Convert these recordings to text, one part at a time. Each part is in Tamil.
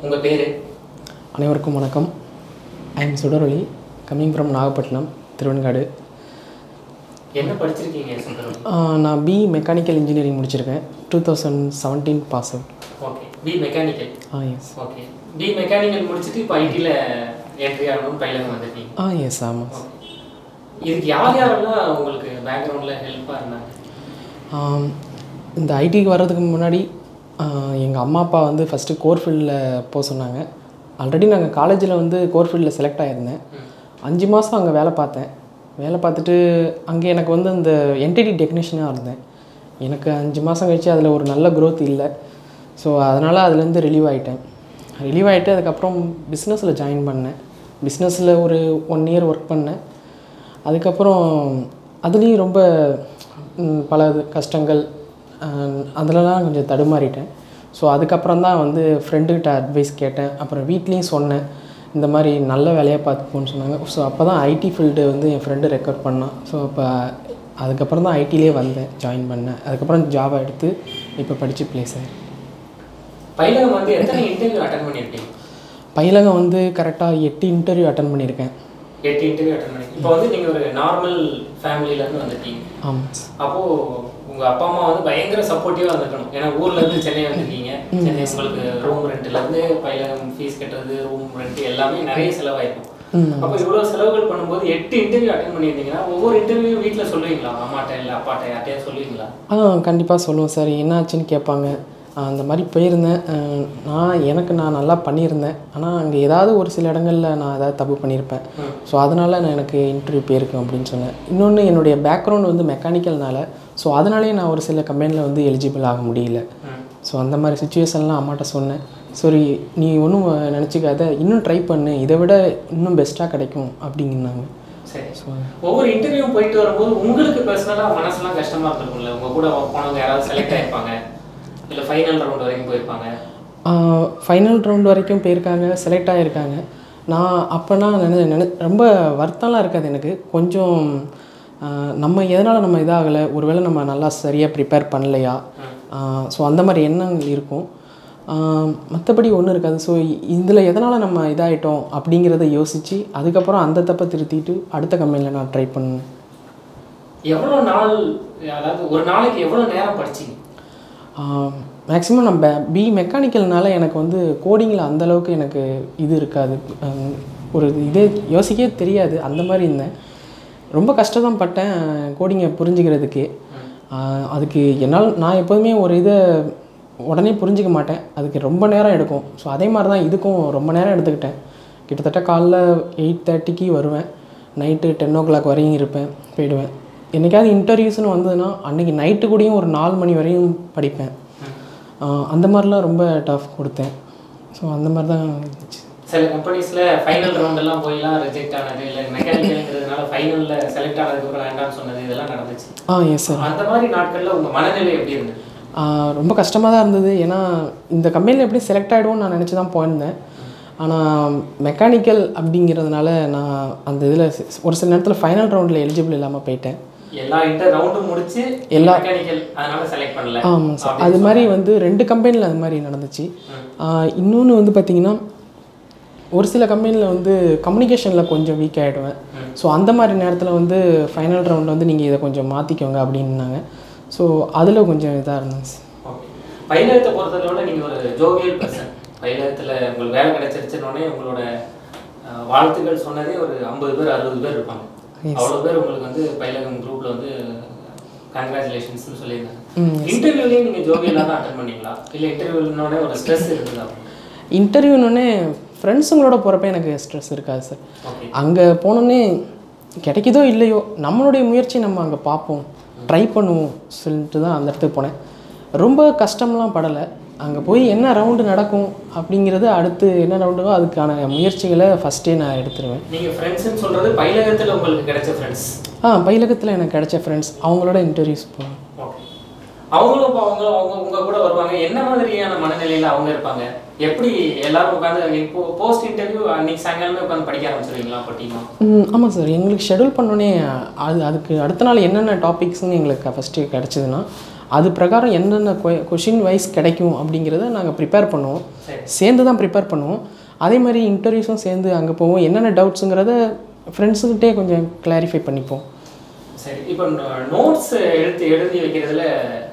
உங்கள் பேர் அனைவருக்கும் வணக்கம் I am Sudaroli coming from Nagapattinam Thiruvenkadu என்ன படிச்சிருக்கீங்க சுந்தரம் ஆஹ் நான் பி மெக்கானிக்கல் இன்ஜினியரிங் முடிச்சிருக்கேன் two thousand seventeen pass out okay B mechanical ஆ எஸ் ஓகே பி மெக்கானிக்கல் முடிச்சுட்டு இப்போ ஐடியில் என்ட்ரி ஆகணும்னு பயிலகம் வந்திருக்கீங்க ஆ எஸ் ஆமாம் Okay. இதுக்கு யார் யாரெல்லாம் உங்களுக்கு பேக்ரவுண்டில் ஹெல்ப்பாக இருந்தாங்க ஆம், இந்த ஐடிக்கு வர்றதுக்கு முன்னாடி எங்கள் அம்மா அப்பா வந்து ஃபஸ்ட்டு கோர் ஃபீல்டில் போக சொன்னாங்க ஆல்ரெடி நாங்கள் காலேஜில் வந்து கோர் ஃபீல்டில் செலக்ட் ஆகியிருந்தேன் அஞ்சு மாதம் அங்கே வேலை பார்த்தேன் வேலை பார்த்துட்டு அங்கே எனக்கு வந்து இந்த என்டிடி டெக்னீஷியனாக இருந்தேன் எனக்கு அஞ்சு மாதம் கழிச்சு அதில் ஒரு நல்ல growth இல்லை ஸோ அதனால் அதுலேருந்து ரிலீவ் ஆகிட்டேன் ரிலீவ் ஆகிட்டு அதுக்கப்புறம் பிஸ்னஸில் ஜாயின் பண்ணேன் பிஸ்னஸில் ஒரு ஒன் இயர் ஒர்க் பண்ணேன் அதுக்கப்புறம் அதுலேயும் ரொம்ப ம், பல இது கஷ்டங்கள் அஹ், அதிலலாம் கொஞ்சம் தடுமாறிட்டேன் ஸோ அதுக்கப்புறம் தான் வந்து ஃப்ரெண்டுக்கிட்ட அட்வைஸ் கேட்டேன் அப்புறம் வீட்லேயும் சொன்னேன் இந்த மாதிரி நல்ல வேலையாக பார்த்துப்போன்னு சொன்னாங்க ஸோ அப்போ தான் ஐடி ஃபீல்டு வந்து என் ஃப்ரெண்டு ரெக்கார்ட் பண்ணான் ஸோ அப்போ அதுக்கப்புறம் தான் ஐடிலே வந்தேன் ஜாயின் பண்ணேன் அதுக்கப்புறம் ஜாபை எடுத்து இப்போ படித்து ப்ளேஸ் ஆகிருக்கேன் பயிலகம் வந்து எத்தனை இன்டர்வியூ அட்டன் பண்ணியிருக்கீங்க பயிலகம் வந்து கரெக்டாக எட்டு இன்டர்வியூ அட்டன் பண்ணியிருக்கேன் எட்டு இன்டர்வியூ அட்டன் பண்ணி இப்போ வந்து நீங்கள் ஒரு நார்மல் ஃபேமிலியிலேருந்து வந்திருக்கீங்க ஆமாம் அப்போது உங்கள் அப்பா அம்மா வந்து பயங்கர சப்போர்ட்டிவாக இருந்திருக்கணும் ஏன்னா ஊர்ல இருந்து சென்னை வந்திருக்கீங்க சென்னை உங்களுக்கு ரூம் ரெண்ட்லேருந்து பயிலகம் ஃபீஸ் கட்டுறது ரூம் ரெண்ட் எல்லாமே நிறைய செலவாயிருக்கும் ம் அப்போ இவ்வளோ செலவுகள் பண்ணும்போது எட்டு இன்டர்வியூ அட்டன் பண்ணியிருந்தீங்கன்னா ஒவ்வொரு இன்டர்வியூ வீட்டில் சொல்லுவீங்களா அம்மாட்ட இல்லை அப்பாட்ட யார்ட்டையா சொல்லுவீங்களா ஆ கண்டிப்பாக சொல்லுவோம் சார் என்னாச்சுன்னு கேட்பாங்க ஆ, அந்த மாதிரி போயிருந்தேன் ஆ, நான் எனக்கு நான் நல்லா பண்ணியிருந்தேன் ஆனால் அங்கே ஏதாவது ஒரு சில இடங்களில் நான் ஏதாவது தப்பு பண்ணியிருப்பேன் ம். ஸோ அதனால் நான் எனக்கு இன்டர்வியூ போயிருக்கேன் அப்படின்னு சொன்னேன் இன்னொன்று என்னுடைய பேக்ரவுண்ட் வந்து மெக்கானிக்கல்னால ஸோ அதனாலேயே நான் ஒரு சில கம்பெனியில் வந்து எலிஜிபிள் ஆக முடியல ம் ஸோ அந்த மாதிரி சுச்சுவேஷன்லாம் அம்மாட்ட சொன்னேன் சரி நீ ஒன்றும் நினச்சிக்காத இன்னும் ட்ரை பண்ணு இதை விட இன்னும் பெஸ்ட்டாக கிடைக்கும் அப்படிங்கன்னாங்க சரி ஸோ ஒவ்வொரு இன்டர்வியூ போயிட்டு வரும்போது உங்களுக்கு பர்சனலாக மனசுலாம் கஷ்டமா இருந்திருக்கும்ல உங்க கூட போனவங்க யாராவது செலக்ட் ஆயிருப்பாங்க இல்லை ஃபைனல் ரவுண்ட் வரைக்கும் போயிருப்பாங்க ஃபைனல் ரவுண்ட் வரைக்கும் போயிருக்காங்க செலக்ட் ஆகியிருக்காங்க நான் அப்போனா நினை நினை ரொம்ப வருத்தம்லாம் இருக்காது எனக்கு கொஞ்சம் ஆஹ் நம்ம எதனால் நம்ம இதாகலை ஒருவேளை நம்ம நல்லா சரியாக ப்ரிப்பேர் பண்ணலையா ஸோ அந்த மாதிரி எண்ணங்கள் இருக்கும் மற்றபடி ஒன்றும் இருக்காது ஸோ இதில் எதனால் நம்ம இதாகிட்டோம் அப்படிங்கிறத யோசித்து அதுக்கப்புறம் அந்த தப்பை திருத்திட்டு அடுத்த கம்பெனியில் நான் ட்ரை பண்ணேன் எவ்வளோ நாள் அதாவது ஒரு நாளைக்கு எவ்வளோ நேரம் படிச்சீங்க மேக்ஸிமம் நம்ம பி மெக்கானிக்கல்னால எனக்கு வந்து கோடிங்கில் அந்தளவுக்கு எனக்கு இது இருக்காது ஹம், ஒரு இதே யோசிக்கவே தெரியாது அந்த மாதிரி இருந்தேன் ரொம்ப கஷ்டம் தான் பட்டேன் கோடிங்கை புரிஞ்சுக்கிறதுக்கு ஆஹ், அதுக்கு என்னால் நான் எப்போதுமே ஒரு இதை உடனே புரிஞ்சிக்க மாட்டேன் அதுக்கு ரொம்ப நேரம் எடுக்கும் ஸோ அதே மாதிரி தான் இதுக்கும் ரொம்ப நேரம் எடுத்துக்கிட்டேன் கிட்டத்தட்ட காலைல எயிட் தேர்ட்டிக்கு வருவேன் நைட்டு டென் ஓ கிளாக் வரையும் இருப்பேன் போயிடுவேன் என்றைக்காவது இன்டர்வியூஸ்னு வந்ததுன்னா அன்றைக்கி நைட்டு கூடயும் ஒரு நாலு மணி வரையும் படிப்பேன் ஆஹ் அந்த மாதிரிலாம் ரொம்ப டஃப் கொடுத்தேன் ஸோ அந்த மாதிரி தான் இருந்துச்சு சில கம்பெனிஸில் ஃபைனல் ரவுண்ட் எல்லாம் போயெல்லாம் ரிஜெக்ட் ஆனது இல்லை மெக்கானிக்கல்ங்கிறதுனால ஃபைனலில் செலக்ட் ஆனதுக்கப்புறம் வேண்டாம்னு சொன்னது இதெல்லாம் நடந்துச்சு ஆ எஸ் சார் அந்த மாதிரி நாட்களில் உங்கள் மனநிலை எப்படி இருந்தது ரொம்ப கஷ்டமாக தான் இருந்தது ஏன்னா இந்த கம்பெனியில் எப்படி செலக்ட் ஆகிடுவோம்னு நான் நினச்சி தான் போயிருந்தேன் ஆனால் மெக்கானிக்கல் அப்படிங்கிறதுனால நான் அந்த இதில் ஒரு சில நேரத்தில் ஃபைனல் ரவுண்டில் எலிஜிபிள் இல்லாமல் போயிட்டேன் எல்லா இன்டர் ரவுண்டும் முடிச்சு எல்லா- மெக்கானிக்கல் அதனால செலக்ட் பண்ணல ஆமாம் சார் அது மாதிரி வந்து ரெண்டு கம்பெனியில் அது மாதிரி நடந்துச்சு இன்னொன்று வந்து பார்த்திங்கன்னா ஒரு சில கம்பெனியில் வந்து கம்யூனிகேஷனில் கொஞ்சம் வீக் ஆகிடுவேன் ஸோ அந்த மாதிரி நேரத்தில் வந்து ஃபைனல் ரவுண்ட் வந்து நீங்கள் இதை கொஞ்சம் மாற்றிக்கோங்க அப்படின்னாங்க ஸோ அதில் கொஞ்சம் இதாக இருந்தேன் சார் ஓகே பயிலகத்தை பொறுத்தவரை நீங்கள் ஒரு ஜோவியல் பர்சன் பயிலகத்தில் உங்களுக்கு வேலை கிடைச்சிருச்சுன்னொடனே உங்களோட அஹ், வாழ்த்துக்கள் சொன்னதே ஒரு ஐம்பது பேர் அறுபது பேர் இருப்பாங்க அவ்வளோ பேர் உங்களுக்கு வந்து பயிலகம் குரூப்பில் வந்து கங்க்ராச்சுலேஷன்ஸ்னு சொல்லியிருந்தாங்க இன்டர்வியூலேயே நீங்கள் ஜோவியலாக தான் அட்டன் பண்ணீங்களா இல்லை இன்டர்வியூனோட ஒரு ஸ்ட்ரெஸ் இருக்குதா இன்டர்வியூனோடனே ஃப்ரெண்ட்ஸுங்களோட போகிறப்ப எனக்கு ஸ்ட்ரெஸ் இருக்காது சார் ஓகே அங்கே போனோடனே கிடைக்குதோ இல்லையோ நம்மளுடைய முயற்சி நம்ம அங்கே பார்ப்போம் ட்ரை பண்ணுவோம் சொல்லிட்டு தான் அந்த இடத்துக்கு போனேன் ரொம்ப கஷ்டம்லாம் படலை அங்கே போய் என்ன ரவுண்டு நடக்கும் அப்படிங்கிறது அடுத்து என்ன ரவுண்டுக்கோ அதுக்கான முயற்சிகளை ஃபஸ்ட்டே நான் எடுத்துருவேன் நீங்கள் ஃப்ரெண்ட்ஸ்னு சொல்கிறது பயிலகத்தில் உங்களுக்கு கிடைச்ச ஃப்ரெண்ட்ஸ் ஆ பயிலகத்தில் எனக்கு கிடைச்ச ஃப்ரெண்ட்ஸ் அவங்களோட இன்டர்வியூஸ் போவேன் ஓகே அவங்களும் இப்போ அவங்க அவங்க உங்க கூட வருவாங்க என்ன மாதிரியான மனநிலையில அவங்க இருப்பாங்க எப்படி எல்லாரும் உட்காந்து இப்போ போஸ்ட் இன்டர்வியூ அன்னைக்கு சாயங்காலமே உட்காந்து படிக்க ஆரம்பிச்சிருவீங்களா அப்போ டீமா ம், ஆமாம் சார் எங்களுக்கு ஷெடியூல் பண்ணோன்னே அது அதுக்கு அடுத்த நாள் என்னென்ன டாபிக்ஸ்னு எங்களுக்கு ஃபஸ்ட்டு கிடச்சிதுன்னா அது பிரகாரம் என்னென்ன கொஷின் வைஸ் கிடைக்கும் அப்படிங்கிறத நாங்கள் ப்ரிப்பேர் பண்ணுவோம் சரி சேர்ந்து தான் ப்ரிப்பேர் பண்ணுவோம் அதே மாதிரி இன்டர்வியூஸும் சேர்ந்து அங்கே போவோம் என்னென்ன டவுட்ஸுங்கிறத ஃப்ரெண்ட்ஸுக்கிட்டே கொஞ்சம் கிளாரிஃபை பண்ணிப்போம் சரி இப்போ நோட்ஸ் எழுதி எழுதி வைக்கிறதுல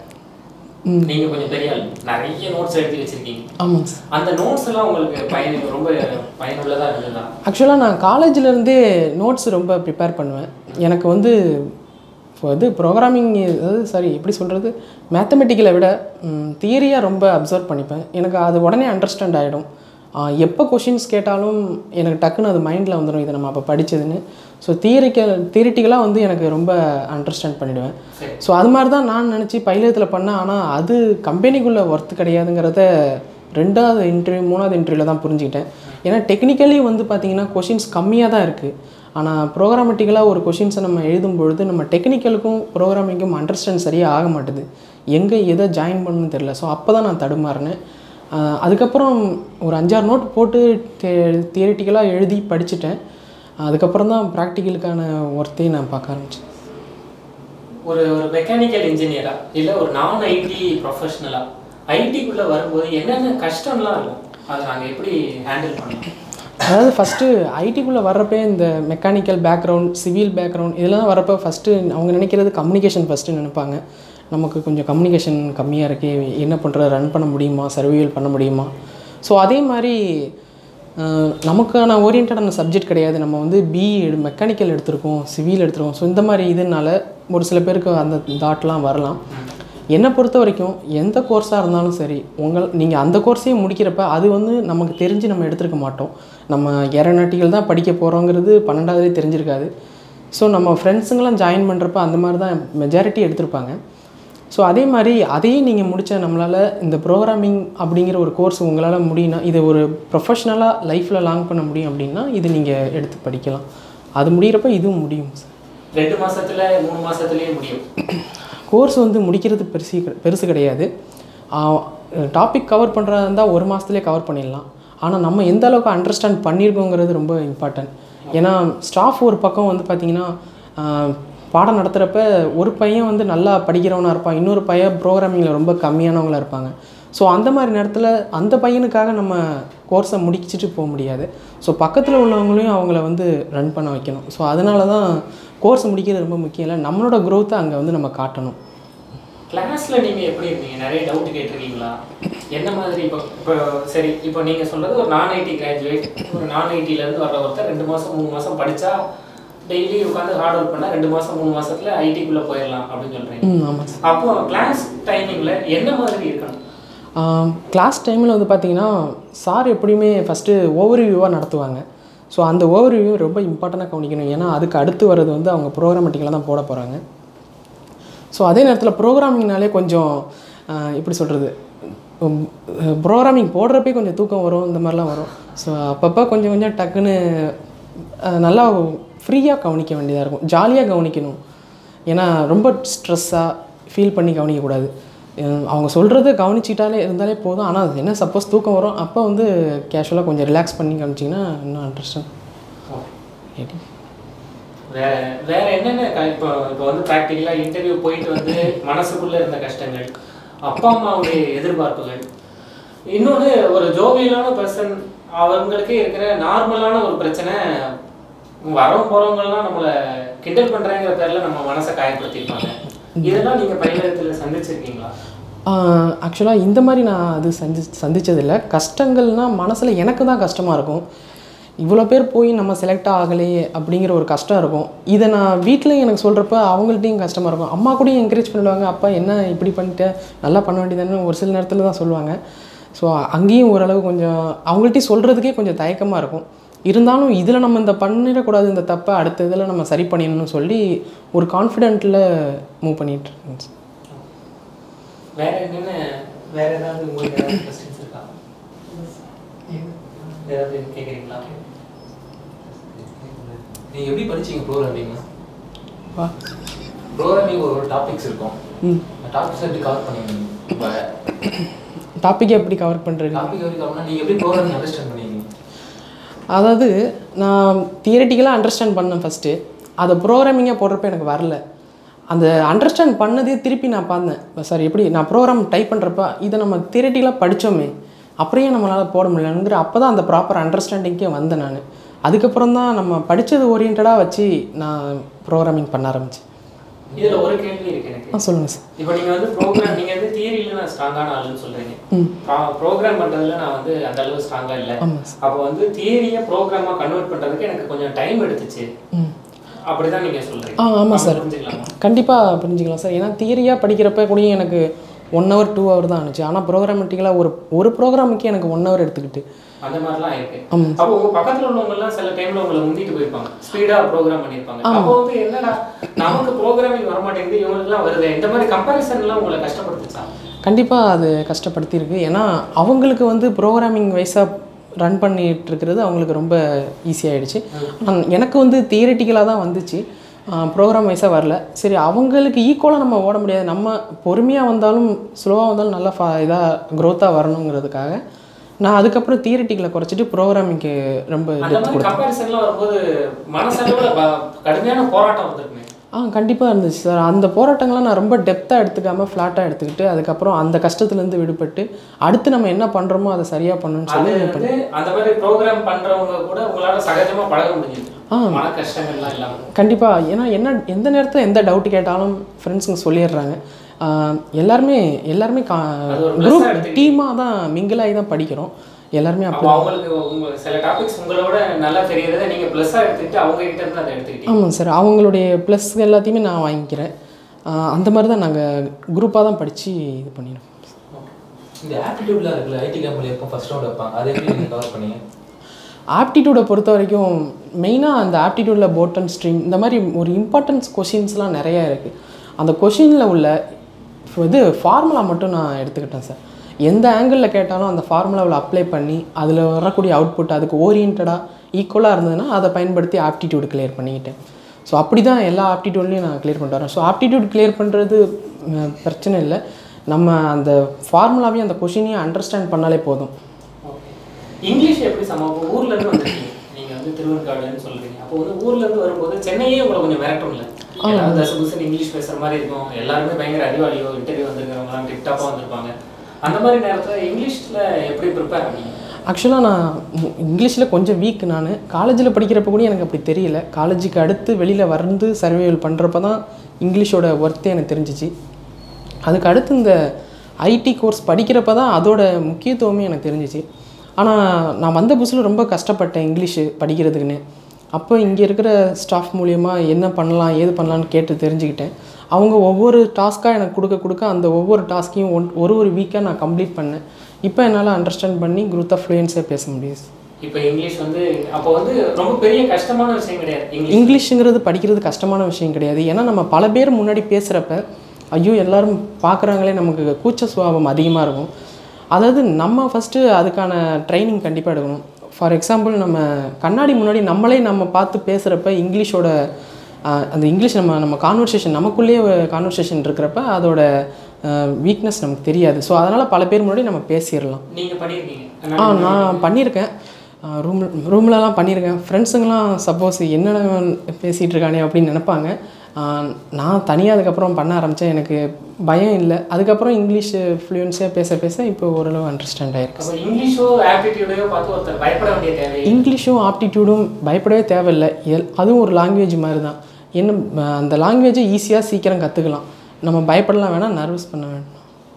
நீங்க கொஞ்சம் பெரிய ஆள் நிறைய நோட்ஸ் எழுதி வச்சிருக்கீங்க ஆமாங்க சார் அந்த நோட்ஸ் எல்லாம் உங்களுக்கு பயன் ரொம்ப பயனுள்ளதா இருந்ததா ஆக்சுவலாக நான் காலேஜ்லேருந்தே நோட்ஸ் ரொம்ப ப்ரிப்பேர் பண்ணுவேன் எனக்கு வந்து இப்போ இது ப்ரோக்ராமிங் அதாவது சாரி எப்படி சொல்கிறது மேத்தமெட்டிக்கலை விட தியரியாக ரொம்ப அப்சர்வ் பண்ணிப்பேன் எனக்கு அது உடனே அண்டர்ஸ்டாண்ட் ஆகிடும் எப்போ கொஷின்ஸ் கேட்டாலும் எனக்கு டக்குன்னு அது மைண்டில் வந்துடும் இதை நம்ம அப்போ படித்ததுன்னு ஸோ தியரிக்கல் தியரிட்டிக்கலாக வந்து எனக்கு ரொம்ப அண்டர்ஸ்டாண்ட் பண்ணிடுவேன் சரி ஸோ அது மாதிரி தான் நான் நினச்சி பைலத்தில் பண்ணேன் ஆனால் அது கம்பெனிக்குள்ளே ஒர்த்து கிடையாதுங்கிறத ரெண்டாவது இன்டர்வியூ மூணாவது இன்டர்வியூவில் தான் புரிஞ்சுக்கிட்டேன் ஏன்னா டெக்னிக்கலி வந்து பார்த்தீங்கன்னா கொஷின்ஸ் கம்மியாக தான் இருக்குது ஆனால் ப்ரோக்ராமேட்டிக்கலாக ஒரு கொஷின்ஸை நம்ம எழுதும் பொழுது நம்ம டெக்னிக்கலுக்கும் ப்ரோக்ராமிங்க்கும் அண்டர்ஸ்டாண்ட் சரியாக ஆக மாட்டுது எங்கே எதை ஜாயின் பண்ணணும்னு தெரில ஸோ அப்போ தான் நான் தடுமாறினேன் ஆஹ் அதுக்கப்புறம் ஒரு அஞ்சாறு நோட் போட்டு தியரிட்டிக்கலாக எழுதி படிச்சுட்டேன் அதுக்கப்புறம் தான் ப்ராக்டிக்கலுக்கான ஒர்த்தையும் நான் பார்க்க ஆரம்பித்தேன் ஒரு ஒரு மெக்கானிக்கல் இன்ஜினியரா இல்ல ஒரு நான் ஐடி ப்ரொஃபஷனலா ஐடிக்குள்ள வரும்போது என்னென்ன கஷ்டம்லாம் இருக்கும் அதை நாங்க எப்படி ஹேண்டில் பண்ணலாம் அதாவது ஃபஸ்ட்டு ஐடிக்குள்ளே வர்றப்பே இந்த மெக்கானிக்கல் பேக்ரவுண்ட் சிவில் பேக்ரவுண்ட் இதெல்லாம் வரப்போ ஃபஸ்ட்டு அவங்க நினைக்கிறது கம்யூனிகேஷன் ஃபஸ்ட்டு நினைப்பாங்க நமக்கு கொஞ்சம் கம்யூனிகேஷன் கம்மியாக இருக்கே என்ன பண்ணுறது ரன் பண்ண முடியுமா சர்வைவல் பண்ண முடியுமா ஸோ அதே மாதிரி அஹ், நமக்கான ஓரியன்டான சப்ஜெக்ட் கிடையாது நம்ம வந்து பிஇ மெக்கானிக்கல் எடுத்திருக்கோம் சிவில் எடுத்திருக்கோம் ஸோ இந்த மாதிரி இதனால ஒரு சில பேருக்கு அந்த தாட்லாம் வரலாம் என்னை பொறுத்த வரைக்கும் எந்த கோர்ஸாக இருந்தாலும் சரி உங்கள் நீங்கள் அந்த கோர்ஸையும் முடிக்கிறப்ப அது வந்து நமக்கு தெரிஞ்சு நம்ம எடுத்திருக்க மாட்டோம் நம்ம ஏரோநாட்டிக்கல் தான் படிக்க போகிறோங்கிறது பன்னெண்டாவதுலேயே தெரிஞ்சிருக்காது ஸோ நம்ம ஃப்ரெண்ட்ஸுங்களாம் ஜாயின் பண்ணுறப்ப அந்த மாதிரி தான் மெஜாரிட்டி எடுத்திருப்பாங்க ஸோ அதே மாதிரி அதையும் நீங்கள் முடிச்ச நம்மளால் இந்த ப்ரோக்ராமிங் அப்படிங்கிற ஒரு கோர்ஸ் உங்களால் முடியும்னா இது ஒரு ப்ரொஃபஷ்னலாக லைஃப்பில் லாங் பண்ண முடியும் அப்படின்னா இது நீங்கள் எடுத்து படிக்கலாம் அது முடிகிறப்ப இதுவும் முடியும் சார் ரெண்டு மாசத்துல மூணு மாசத்துலயே முடியும் கோர்ஸ் வந்து முடிக்கிறது பெருசு பெருசு கிடையாது டாபிக் கவர் பண்ணுறதா இருந்தால் ஒரு மாதத்துலேயே கவர் பண்ணிடலாம் ஆனால் நம்ம எந்த அளவுக்கு அண்டர்ஸ்டாண்ட் பண்ணியிருக்கோங்கிறது ரொம்ப இம்பார்ட்டன்ட் ஏன்னா ஸ்டாஃப் ஒரு பக்கம் வந்து பார்த்திங்கன்னா ஆஹ், பாடம் நடத்துகிறப்ப ஒரு பையன் வந்து நல்லா படிக்கிறவனா இருப்பான் இன்னொரு பையன் ப்ரோக்ராமிங்கில் ரொம்ப கம்மியானவங்களா இருப்பாங்க ஸோ அந்த மாதிரி நேரத்தில் அந்த பையனுக்காக நம்ம கோர்ஸை முடிச்சிட்டு போக முடியாது ஸோ பக்கத்தில் உள்ளவங்களையும் அவங்கள வந்து ரன் பண்ண வைக்கணும் ஸோ அதனால தான் கோர்ஸ் முடிக்கிறது ரொம்ப முக்கியம் இல்லை நம்மளோட growth-அ அங்கே வந்து நம்ம காட்டணும் கிளாஸ்ல நீங்க எப்படி இருந்தீங்க நிறைய டவுட் கேட்டிருக்கீங்களா என்ன மாதிரி இப்போ இப்போ சரி இப்போ நீங்க சொல்றது ஒரு நான் ஐடி கிராஜுவேட் ஒரு நான் ஐடில இருந்து வர ஒருத்தர் ரெண்டு மாசம் மூணு மாசம் படிச்சா டெய்லி உட்காந்து ஹார்ட் ஒர்க் பண்ணா ரெண்டு மாசம் மூணு மாசத்துல ஐடிக்குள்ள போயிடலாம் அப்படின்னு சொல்றீங்க ம் ஆமாம் சார் அப்போ கிளாஸ் டைமிங்ல என்ன மாதிரி இருக்கணும் கிளாஸ் டைமில் வந்து பார்த்தீங்கன்னா சார் எப்படியுமே ஃபஸ்ட்டு ஓவர்வியூவாக நடத்துவாங்க ஸோ அந்த ஓவர்வியூ ரொம்ப இம்பார்ட்டண்ட்டாக கவனிக்கணும் ஏன்னா அதுக்கு அடுத்து வர்றது வந்து அவங்க ப்ரோக்ராமேட்டிக்கில் தான் போட போகிறாங்க ஸோ அதே நேரத்தில் ப்ரோக்ராமிங்னாலே கொஞ்சம் ஆஹ், எப்படி சொல்கிறது ப்ரோக்ராமிங் போடுறப்பே கொஞ்சம் தூக்கம் வரும் இந்த மாதிரிலாம் வரும் ஸோ அப்பப்போ கொஞ்சம் கொஞ்சம் டக்குன்னு ஆஹ், நல்லா ஃப்ரீயாக கவனிக்க வேண்டியதாக இருக்கும் ஜாலியாக கவனிக்கணும் ஏன்னா ரொம்ப ஸ்ட்ரெஸ்ஸாக ஃபீல் பண்ணி கவனிக்கக்கூடாது அஹ் அவங்க சொல்கிறத கவனிச்சிட்டாலே இருந்தாலே போதும் ஆனால் அது என்ன சப்போஸ் தூக்கம் வரும் அப்போ வந்து கேஷுவலாக கொஞ்சம் ரிலாக்ஸ் பண்ணி கவனிச்சிங்கன்னா இன்னும் அண்டர்ஸ்டாண்ட் வேற வேற என்னென்ன க- இப்போ இப்போ வந்து ப்ராக்டிக்கலா இன்டர்வியூ போயிட்டு வந்து மனசுக்குள்ள இருந்த கஷ்டங்கள் அப்பா அம்மாவுடைய எதிர்பார்ப்புகள் இன்னொன்று ஒரு ஜோவியலான பர்சன் அவங்களுக்கே இருக்கிற நார்மலான ஒரு பிரச்சனை வரவும் போறவங்கலாம் நம்மளை கிண்டல் பண்றாங்கிற பேர்ல நம்ம மனசை காயப்படுத்திருப்பாங்க இதெல்லாம் நீங்க பயிலகத்துல சந்திச்சிருக்கீங்களா ஆக்சுவலாக இந்த மாதிரி நான் அது சந்தி சந்திச்சதில்லை கஷ்டங்கள்னால் மனசில் எனக்கு தான் கஷ்டமாக இருக்கும் இவ்வளோ பேர் போய் நம்ம செலக்ட் ஆகலையே அப்படிங்கிற ஒரு கஷ்டம் இருக்கும் இதை நான் வீட்டில் எனக்கு சொல்கிறப்ப அவங்கள்ட்டையும் கஷ்டமாக இருக்கும் அம்மா கூட என்கரேஜ் பண்ணிடுவாங்க அப்பா என்ன இப்படி பண்ணிட்ட நல்லா பண்ண வேண்டியதானே ஒரு சில நேரத்தில் தான் சொல்லுவாங்க ஸோ அங்கேயும் ஓரளவு கொஞ்சம் அவங்கள்ட்டையும் சொல்கிறதுக்கே கொஞ்சம் தயக்கமாக இருக்கும் இருந்தாலும் இதில் நம்ம இந்த பண்ணிடக்கூடாது இந்த தப்பை அடுத்த இதில் நம்ம சரி பண்ணிடணும்னு சொல்லி ஒரு கான்ஃபிடென்ட்டில் மூவ் பண்ணிட்டு இருக்கேன் சார். வேற என்னென்ன வேற ஏதாவது உங்களுக்கு ஏதாவது கொஸ்டின்ஸ் இருக்கா ஏதாவது கேட்குறீங்களா நீங்க எப்படி படிச்சீங்க ப்ரோக்ராமிங் வா ப்ரோக்ராமிங் ஒரு டாபிக்ஸ் இருக்கும் ம் அந்த டாபிக்ஸ் எப்படி கவர் பண்ணீங்க இப்போ டாப்பிக்கை எப்படி கவர் பண்ணுறது டாபிக் எப்படி கவர் நீங்க எப்படி ப்ரோக்ராமிங் அண்டர்ஸ்டாண்ட் பண்ணீங்க அதாவது நான் தியரட்டிக்கலாக அண்டர்ஸ்டாண்ட் பண்ணேன் ஃபஸ்ட்டு அதை ப்ரோக்ராமிங்காக போடுறப்ப எனக்கு வரல அந்த அண்டர்ஸ்டாண்ட் பண்ணதே திருப்பி நான் பார்த்தேன் சார் எப்படி நான் ப்ரோக்ராம் டைப் பண்ணுறப்ப இதை நம்ம தியரட்டிக்கலாக படித்தோமே அப்படியே நம்மளால் போட முடியலங்கிற அப்போ தான் அந்த ப்ராப்பர் அண்டர்ஸ்டாண்டிங்கே வந்தேன் நான் அதுக்கப்புறம் தான் நம்ம படித்தது ஓரியன்டாக வச்சு நான் ப்ரோக்ராமிங் பண்ண ஆரம்பித்தேன் இதுல ஒரு கேள்வி இருக்கு எனக்கு ஆ சொல்லுங்கள் சார் இப்போ நீங்க வந்து ப்ரோக்ராம் நீங்க வந்து தியரியில நான் ஸ்ட்ராங்கான ஆளுன்னு சொல்றீங்க ப்ரோக்ராம் பண்றதுல நான் வந்து அந்த அளவு ஸ்ட்ராங்கா இல்ல ஆமாம் அப்போ வந்து தியரியை ப்ரோக்ராமா கன்வெர்ட் பண்றதுக்கு எனக்கு கொஞ்சம் டைம் எடுத்துச்சு ம் அப்படிதான் நீங்க சொல்றீங்க ஆ ஆமாம் சார் புரிஞ்சுக்கலாமா கண்டிப்பாக புரிஞ்சுக்கலாம் சார் ஏன்னா தியரியாக படிக்கிறப்ப கூட எனக்கு ஒன் ஹவர் டூ ஹவர் தான் ஆனிச்சு ஆனால் ப்ரோக்ராமேட்டிக்கலாக ஒரு ஒரு ப்ரோக்ராமுக்கு எனக்கு ஒன் ஹவர் எடுத்துக்கிட்டு அந்த மாதிரிலாம் இருக்கு ஆமாம் அப்போ உங்க பக்கத்துல உள்ளவங்க எல்லாம் சில டைம்ல உங்களை முந்திட்டு போயிருப்பாங்க ஸ்பீடா ப்ரோக்ராம் பண்ணிருப்பாங்க அப்போ வந்து என்னடா நமக்கு ப்ரோக்ராமிங் வர மாட்டேங்குது இவங்களுக்கு எல்லாம் வருது இந்த மாதிரி கம்பாரிசன் எல்லாம் உங்களை கஷ்டப்படுத்துச்சா கண்டிப்பாக அது கஷ்டப்படுத்தியிருக்கு ஏன்னா அவங்களுக்கு வந்து ப்ரோக்ராமிங் வைஸாக ரன் பண்ணிட்டு இருக்கிறது அவங்களுக்கு ரொம்ப ஈஸியாகிடுச்சு ஆனால் எனக்கு வந்து தியரிட்டிக்கலாக தான் வந்துச்சு ப்ரோக்ராம் வைஸாக வரல சரி அவங்களுக்கு ஈக்குவலாக நம்ம ஓட முடியாது நம்ம பொறுமையாக வந்தாலும் ஸ்லோவாக வந்தாலும் நல்லா ஃபா இதாக க்ரோத்தாக வரணுங்கிறதுக்காக நான் அதுக்கப்புறம் தியரிட்டிக்கலை குறைச்சிட்டு ப்ரோக்ராமிங்க்கு ரொம்ப அந்த டெப்த் மாதிரி கம்பாரிசன்லாம் வரும்போது மனசளவுல ப- கடுமையான போராட்டம் வந்திருக்குமே ஆ கண்டிப்பாக இருந்துச்சு சார் அந்த போராட்டங்களை நான் ரொம்ப டெப்த்தாக எடுத்துக்காமல் ஃப்ளாட்டாக எடுத்துக்கிட்டு அதுக்கப்புறம் அந்த கஷ்டத்துலேருந்து விடுபட்டு அடுத்து நம்ம என்ன பண்ணுறோமோ அதை சரியாக பண்ணணும்னு அது சொல்லி வந்து அந்த மாதிரி ப்ரோக்ராம் பண்றவங்க கூட உங்களால சகஜமா பழக முடிஞ்சது ஆ. மன கஷ்டங்கள்லாம் இல்லாம கண்டிப்பாக ஏன்னா என்ன எந்த நேரத்தில் எந்த டவுட் கேட்டாலும் ஃப்ரெண்ட்ஸுங்க சொல்லிடுறாங்க ஆ, எல்லாருமே எல்லாருமே கா அது ஒரு plus-ஆ குரூப் எடுத்துக்கிட்டீங்க. டீமாக தான் மிங்கிள் ஆகி தான் படிக்கிறோம் எல்லாருமே அப்போ அப்படி அவங்களுக்கு உங்க சில டாபிக்ஸ் உங்களோட நல்லா தெரியறத நீங்க ப்ளஸ்ஸா எடுத்துக்கிட்டு அவங்க கிட்ட இருந்து அதை எடுத்துக்கிட்டீங்க ஆமாம் சார் அவங்களுடைய ப்ளஸ் எல்லாத்தையுமே நான் வாங்கிக்கிறேன் ஆ, அந்த மாதிரி தான் நாங்கள் குரூப்பாக தான் படித்து இது பண்ணிடுவோம் இந்த ஆப்டிடியூட்லாம் இருக்குல்ல ஐடி கம்பெனி எப்போ ஃபர்ஸ்ட் ரவுண்ட் வைப்பாங்க அதை எப்படி நீங்கள் கவர் பண்ணீங்க ஆப்டிடியூடை பொறுத்த வரைக்கும் மெயினாக அந்த ஆப்டிடியூடில் போட் அண்ட் ஸ்ட்ரீம் இந்த மாதிரி ஒரு இம்பார்ட்டன்ஸ் கொஷின்ஸ்லாம் நிறையா இருக்குது அந்த கொஷினில் உள்ள இது ஃபார்முலா மட்டும் நான் எடுத்துக்கிட்டேன் சார் எந்த ஆங்கிளில் கேட்டாலும் அந்த ஃபார்முலாவில் அப்ளை பண்ணி அதில் வரக்கூடிய அவுட்புட் அதுக்கு ஓரியன்டாக ஈக்குவலாக இருந்ததுன்னா அதை பயன்படுத்தி ஆப்டிடியூடு கிளியர் பண்ணிக்கிட்டேன் ஸோ அப்படி தான் எல்லா ஆப்டிடியூட்லையும் நான் கிளியர் பண்ணிட்டு வரேன் ஸோ ஆப்டிடியூட் கிளியர் பண்ணுறது ம், பிரச்சனை இல்லை நம்ம அந்த ஃபார்முலாவையும் அந்த கொஷினையும் அண்டர்ஸ்டாண்ட் பண்ணாலே போதும் ஓகே இங்கிலீஷ் எப்படி சமம் ஊர்ல இருந்து வந்திருக்கீங்க நீங்க வந்து திருவெண்காடுன்னு சொல்றீங்க அப்போ வந்து ஊர்ல இருந்து வரும்போது சென்னையே உங்களை கொஞ்சம் மிரட்டும் இல்லை எல்லாரும் தசு புசுன்னு இங்கிலீஷ் பேசுற மாதிரி இருக்கும் எல்லாருமே பயங்கர அறிவாளியோ இன்டர்வியூ வந்திருக்கிறவங்களாம் டிப்டாப்பா வந்திருப்பாங்க அந்த மாதிரி நேரத்துல இங்கிலீஷ்ல எப்படி ப்ரிப்பேர் பண்ணீங்க ஆக்சுவலாக நான் மு- இங்கிலீஷில் கொஞ்சம் வீக் நான் காலேஜில் படிக்கிறப்ப கூட எனக்கு அப்படி தெரியல காலேஜுக்கு அடுத்து வெளியில் வந்து சர்வைவல் பண்ணுறப்ப தான் இங்கிலீஷோட ஒர்த்தே எனக்கு தெரிஞ்சிச்சு அதுக்கு அடுத்து இந்த ஐடி கோர்ஸ் படிக்கிறப்ப தான் அதோட முக்கியத்துவமே எனக்கு தெரிஞ்சிச்சு ஆனால் நான் வந்த புதுசில் ரொம்ப கஷ்டப்பட்டேன் இங்கிலீஷு படிக்கிறதுக்குன்னு அப்போ இங்கே இருக்கிற ஸ்டாஃப் மூலியமாக என்ன பண்ணலாம் ஏது பண்ணலான்னு கேட்டு தெரிஞ்சுக்கிட்டேன் அவங்க ஒவ்வொரு டாஸ்க்காக எனக்கு கொடுக்க கொடுக்க அந்த ஒவ்வொரு டாஸ்க்கையும் ஒன் ஒரு ஒரு வீக்காக நான் கம்ப்ளீட் பண்ணேன் இப்போ என்னால் அண்டர்ஸ்டாண்ட் பண்ணி குரூத் ஆஃப் ஃப்ளூயன்ஸாக பேச முடியுது இப்போ இங்கிலீஷ் வந்து அப்போ வந்து ரொம்ப பெரிய கஷ்டமான விஷயம் கிடையாது இங்கிலீஷ் இங்கிலீஷுங்கிறது படிக்கிறது கஷ்டமான விஷயம் கிடையாது ஏன்னா நம்ம பல பேர் முன்னாடி பேசுகிறப்ப ஐயோ எல்லாரும் பார்க்குறாங்களே நமக்கு கூச்ச சுபாவம் அதிகமாக இருக்கும் அதாவது நம்ம ஃபஸ்ட்டு அதுக்கான ட்ரைனிங் கண்டிப்பாக எடுக்கணும் ஃபார் எக்ஸாம்பிள் நம்ம கண்ணாடி முன்னாடி நம்மளே நம்ம பார்த்து பேசுகிறப்ப இங்கிலீஷோட ஆஹ், அந்த இங்கிலீஷ் நம்ம நம்ம கான்வர்சேஷன் நமக்குள்ளேயே கான்வர்சேஷன் இருக்கிறப்ப அதோட வீக்னஸ் நமக்கு தெரியாது ஸோ அதனால் பல பேர் முன்னாடி நம்ம பேசிடலாம் நீங்க பண்ணியிருக்கீங்க ஆ நான் பண்ணியிருக்கேன் ரூம் ரூம்லலாம் பண்ணியிருக்கேன் ஃப்ரெண்ட்ஸுங்கெலாம் சப்போஸ் என்னடா இவன் பேசிகிட்டு இருக்கானே அப்படின்னு நினைப்பாங்க ஆ, நான் தனியாக அதுக்கப்புறம் பண்ண ஆரம்பித்தேன் எனக்கு பயம் இல்லை அதுக்கப்புறம் இங்கிலீஷ் ஃப்ளூயன்ஸியாக பேச பேச இப்போ ஓரளவு அண்டர்ஸ்டாண்ட் ஆயிருக்கு அப்போ இங்கிலீஷோ ஆப்டிடியூடையோ பார்த்து ஒருத்தர் பயப்பட வேண்டிய தேவை இங்கிலீஷும் ஆப்டிடியூடும் பயப்படவே தேவையில்லை எல் அதுவும் ஒரு லாங்குவேஜ் மாதிரி தான் என்ன ம, அந்த லாங்குவேஜை ஈஸியாக சீக்கிரம் கற்றுக்கலாம் நம்ம பயப்படலாம் வேணாம் நர்வஸ் பண்ண வேண்டாம்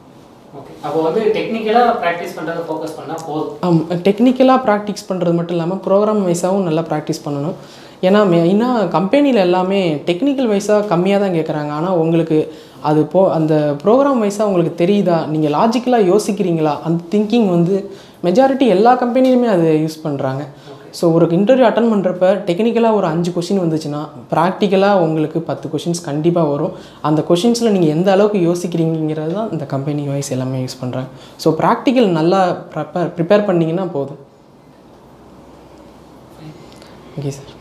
ஓகே அப்போ வந்து டெக்னிக்கலாக ப்ராக்டிஸ் பண்ணுறதை ஃபோக்கஸ் பண்ணால் போதும் டெக்னிக்கலாக ப்ராக்டிஸ் பண்ணுறது மட்டும் இல்லாமல் ப்ரோக்ராம் வைஸாகவும் நல்லா ப்ராக்டிஸ் பண்ணணும் ஏன்னா மெயினாக கம்பெனியில் எல்லாமே டெக்னிக்கல் வைஸாக கம்மியாக தான் கேட்குறாங்க ஆனால் உங்களுக்கு அது போ அந்த ப்ரோக்ராம் வைஸாக உங்களுக்கு தெரியுதா நீங்கள் லாஜிக்கலாக யோசிக்கிறீங்களா அந்த திங்கிங் வந்து மெஜாரிட்டி எல்லா கம்பெனிலுமே அதை யூஸ் பண்ணுறாங்க ஸோ ஒரு இன்டர்வியூ அட்டன் பண்ணுறப்ப டெக்னிக்கலாக ஒரு அஞ்சு கொஷின் வந்துச்சுன்னா ப்ராக்டிக்கலாக உங்களுக்கு பத்து கொஷின்ஸ் கண்டிப்பாக வரும் அந்த கொஷின்ஸில் நீங்கள் எந்த அளவுக்கு யோசிக்கிறீங்கிறது தான் இந்த கம்பெனி வைஸ் எல்லாமே யூஸ் பண்ணுறாங்க ஸோ ப்ராக்டிக்கல் நல்லா ப்ரிப்பேர் ப்ரிப்பேர் பண்ணிங்கன்னா போதும் ஓகே சார்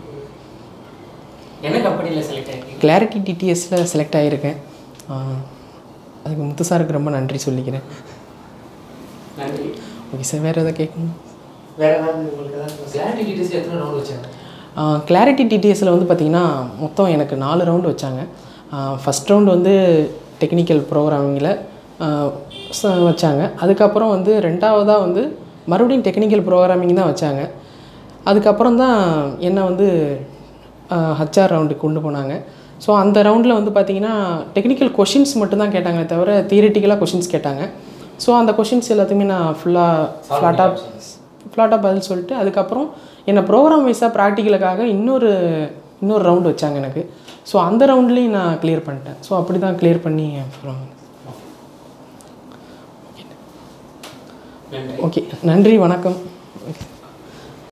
என்ன கம்பெனியில் செலக்ட் ஆகிருக்கீங்க கிளாரிட்டி டிடிஎஸில் செலக்ட் ஆகியிருக்கேன் ஆஹ், அதுக்கு முத்து சாருக்கு ரொம்ப நன்றி சொல்லிக்கிறேன் நன்றி ஓகே சார் வேறு எதாவது கேட்கணும் வேற ஏதாவது உங்களுக்கு ஏதாவது கிளாரிட்டி டீட்டெயில்ஸ் எத்தனை ரவுண்ட் வச்சாங்க கிளாரிட்டி டிடிஎஸில் வந்து பார்த்திங்கன்னா மொத்தம் எனக்கு நாலு ரவுண்டு வச்சாங்க ஃபஸ்ட் ரவுண்ட் வந்து டெக்னிக்கல் ப்ரோக்ராமிங்கில் வச்சாங்க அதுக்கப்புறம் வந்து ரெண்டாவதாக வந்து மறுபடியும் டெக்னிக்கல் ப்ரோக்ராமிங் தான் வச்சாங்க அதுக்கப்புறம் தான் என்னை வந்து ஹச்ஆர் ரவுண்டுக்கு கொண்டு போனாங்க ஸோ அந்த ரவுண்டில் வந்து பார்த்தீங்கன்னா டெக்னிக்கல் கொஷின்ஸ் மட்டும்தான் கேட்டாங்களே தவிர தியரிட்டிக்கலாக கொஷின்ஸ் கேட்டாங்க ஸோ அந்த கொஷின்ஸ் எல்லாத்தையுமே நான் ஃபுல்லாக ஃப்ளாட்டாக ஃப்ளாட்டாக பதில் சொல்லிட்டு அதுக்கப்புறம் என்னை ப்ரோக்ராம் வைஸாக ப்ராக்டிக்கலுக்காக இன்னொரு இன்னொரு ரவுண்டு வச்சாங்க எனக்கு ஸோ அந்த ரவுண்ட்லேயும் நான் கிளியர் பண்ணிட்டேன் ஸோ அப்படி தான் கிளியர் பண்ணி அப்புறம் நன்றி ஓகே நன்றி வணக்கம்